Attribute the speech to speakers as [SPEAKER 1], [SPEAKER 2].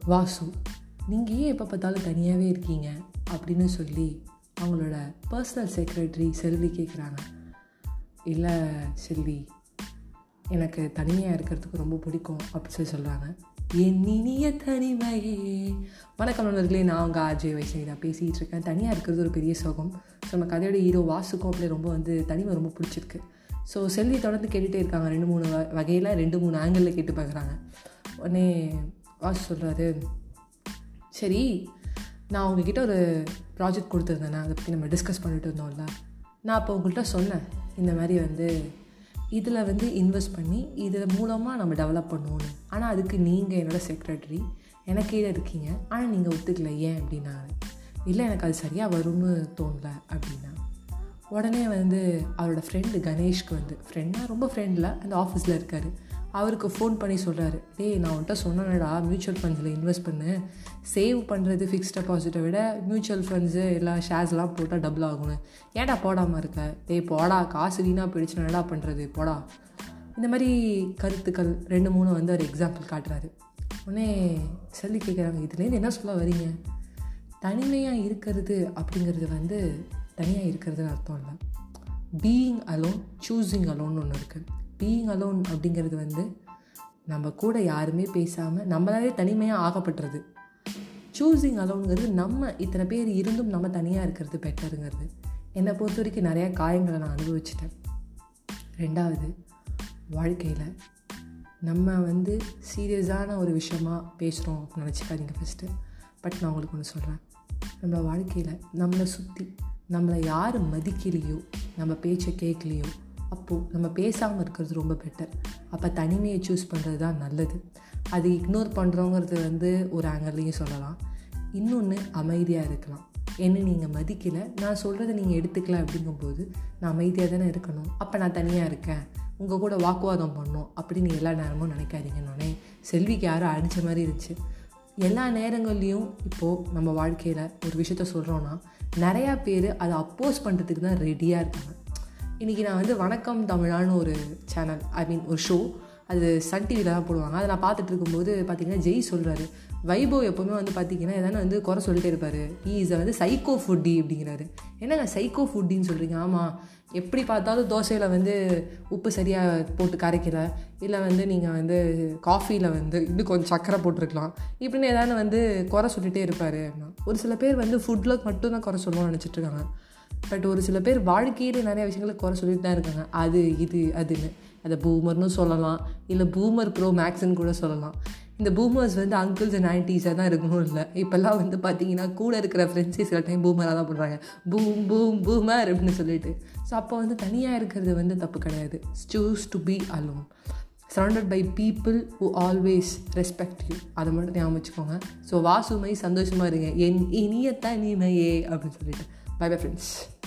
[SPEAKER 1] வாசு நீங்கள் ஏன் எப்போ பார்த்தாலும் தனியாகவே இருக்கீங்க அப்படின்னு சொல்லி அவங்களோட பர்சனல் செக்ரட்டரி செல்வி கேட்குறாங்க இல்லை செல்வி எனக்கு தனிமையாக இருக்கிறதுக்கு ரொம்ப பிடிக்கும் அப்படி சொல்லி சொல்கிறாங்க என் இனிய தனிமையே வணக்கம் நண்பர்களே நான் உங்கள் அஜய் வைஷ்ணவி தான் பேசிகிட்டு இருக்கேன் தனியாக இருக்கிறது ஒரு பெரிய சோகம் ஸோ நம்ம கதையோட ஹீரோ வாசுக்கும் அப்படியே ரொம்ப வந்து தனிமை ரொம்ப பிடிச்சிருக்கு ஸோ செல்வி தொடர்ந்து கேட்டுகிட்டே இருக்காங்க ரெண்டு மூணு வ வகையில் ரெண்டு மூணு ஆங்கிளில் கேட்டு பார்க்குறாங்க உடனே வாசு சொல்கிறாரு சரி நான் உங்ககிட்ட ஒரு ப்ராஜெக்ட் கொடுத்துருந்தேன் அதை பற்றி நம்ம டிஸ்கஸ் பண்ணிட்டு இருந்தோம்ல நான் அப்போ உங்கள்கிட்ட சொன்னேன் இந்த மாதிரி வந்து இதில் வந்து இன்வெஸ்ட் பண்ணி இதில் மூலமாக நம்ம டெவலப் பண்ணுவோன்னு ஆனால் அதுக்கு நீங்கள் என்னோடய செக்ரட்டரி எனக்கு கீழே இருக்கீங்க ஆனால் நீங்கள் ஒத்துக்கல ஏன் அப்படின்னாங்க இல்லை எனக்கு அது சரியாக வரும்னு தோணல அப்படின்னா உடனே வந்து அவரோட ஃப்ரெண்டு கணேஷ்க்கு வந்து ஃப்ரெண்டாக ரொம்ப ஃப்ரெண்டில் அந்த ஆஃபீஸில் இருக்கார் அவருக்கு ஃபோன் பண்ணி சொல்கிறாரு டேய் நான் உன்ட்ட சொன்னேன்டா மியூச்சுவல் ஃபண்ட்ஸில் இன்வெஸ்ட் பண்ணு சேவ் பண்ணுறது ஃபிக்ஸ்ட் டெபாசிட்டை விட மியூச்சுவல் ஃபண்ட்ஸு எல்லா ஷேர்ஸ்லாம் போட்டால் டபுள் ஆகணும் ஏன்டா போடாமல் இருக்க டேய் போடா காசு வீணாக போயிடுச்சுன்னா என்னடா பண்ணுறது போடா இந்த மாதிரி கருத்துக்கள் ரெண்டு மூணு வந்து அவர் எக்ஸாம்பிள் காட்டுறாரு உடனே சொல்லி கேட்குறாங்க இதுலேருந்து என்ன சொல்ல வரீங்க தனிமையாக இருக்கிறது அப்படிங்கிறது வந்து தனியாக இருக்கிறதுன்னு அர்த்தம் இல்லை பீயிங் அலோன் சூஸிங் அலோன் ஒன்று இருக்குது பீயிங் அலோன் அப்படிங்கிறது வந்து நம்ம கூட யாருமே பேசாமல் நம்மளாலே தனிமையாக ஆகப்பட்டுறது சூஸிங் அலோனுங்கிறது நம்ம இத்தனை பேர் இருந்தும் நம்ம தனியாக இருக்கிறது பெட்டருங்கிறது என்னை பொறுத்த வரைக்கும் நிறையா காயங்களை நான் அனுபவிச்சிட்டேன் ரெண்டாவது வாழ்க்கையில் நம்ம வந்து சீரியஸான ஒரு விஷயமாக பேசுகிறோம் அப்படின்னு நினச்சிக்காதீங்க ஃபஸ்ட்டு பட் நான் உங்களுக்கு ஒன்று சொல்கிறேன் நம்ம வாழ்க்கையில் நம்மளை சுற்றி நம்மளை யார் மதிக்கலையோ நம்ம பேச்சை கேட்கலையோ அப்போது நம்ம பேசாமல் இருக்கிறது ரொம்ப பெட்டர் அப்போ தனிமையை சூஸ் பண்ணுறது தான் நல்லது அது இக்னோர் பண்ணுறோங்கிறது வந்து ஒரு ஆங்கிள்லேயும் சொல்லலாம் இன்னொன்று அமைதியாக இருக்கலாம் என்ன நீங்கள் மதிக்கலை நான் சொல்கிறத நீங்கள் எடுத்துக்கல அப்படிங்கும்போது நான் அமைதியாக தானே இருக்கணும் அப்போ நான் தனியாக இருக்கேன் உங்கள் கூட வாக்குவாதம் பண்ணோம் அப்படின்னு எல்லா நேரமும் நினைக்காதீங்கன்னொடனே செல்விக்கு யாரும் அடித்த மாதிரி இருந்துச்சு எல்லா நேரங்கள்லேயும் இப்போது நம்ம வாழ்க்கையில் ஒரு விஷயத்த சொல்கிறோன்னா நிறையா பேர் அதை அப்போஸ் பண்ணுறதுக்கு தான் ரெடியாக இருக்காங்க இன்றைக்கி நான் வந்து வணக்கம் தமிழான்னு ஒரு சேனல் ஐ மீன் ஒரு ஷோ அது சன் டிவியில் தான் போடுவாங்க அதை நான் பார்த்துட்டு இருக்கும்போது பார்த்தீங்கன்னா ஜெய் சொல்கிறாரு வைபவ் எப்போவுமே வந்து பார்த்தீங்கன்னா எதனா வந்து குறை சொல்லிட்டே இருப்பார் ஈ இஸ் வந்து சைக்கோ ஃபுட்டி அப்படிங்கிறாரு என்னங்க சைக்கோ ஃபுட்டின்னு சொல்கிறீங்க ஆமாம் எப்படி பார்த்தாலும் தோசையில் வந்து உப்பு சரியாக போட்டு கரைக்கல இல்லை வந்து நீங்கள் வந்து காஃபியில் வந்து இன்னும் கொஞ்சம் சக்கரை போட்டிருக்கலாம் இப்படின்னு எதாவது வந்து குறை சொல்லிகிட்டே இருப்பார் ஒரு சில பேர் வந்து ஃபுட்டில் மட்டும்தான் குறை சொல்லுவோம்னு நினச்சிட்ருக்காங்க பட் ஒரு சில பேர் வாழ்க்கையில் நிறைய விஷயங்களை குறை சொல்லிட்டு தான் இருக்காங்க அது இது அதுன்னு அதை பூமர்னு சொல்லலாம் இல்லை பூமர் ப்ரோ மேக்ஸ்ன்னு கூட சொல்லலாம் இந்த பூமர்ஸ் வந்து அங்கிள்ஸ் அண்ட் ஆன்டிஸாக தான் இருக்கணும் இல்லை இப்போல்லாம் வந்து பார்த்தீங்கன்னா கூட இருக்கிற ஃப்ரெண்ட்ஸே சில டைம் பூமராக தான் பண்ணுறாங்க பூம் பூம் பூமர் அப்படின்னு சொல்லிட்டு ஸோ அப்போ வந்து தனியாக இருக்கிறது வந்து தப்பு கிடையாது choose to be alone surrounded by people who always respect you அதை மட்டும் ஞாபகம் வச்சுக்கோங்க ஸோ வாசுமை சந்தோஷமாக இருங்க என் இனிய தனிமையே அப்படின்னு சொல்லிட்டு பை பை ஃப்ரெண்ட்ஸ்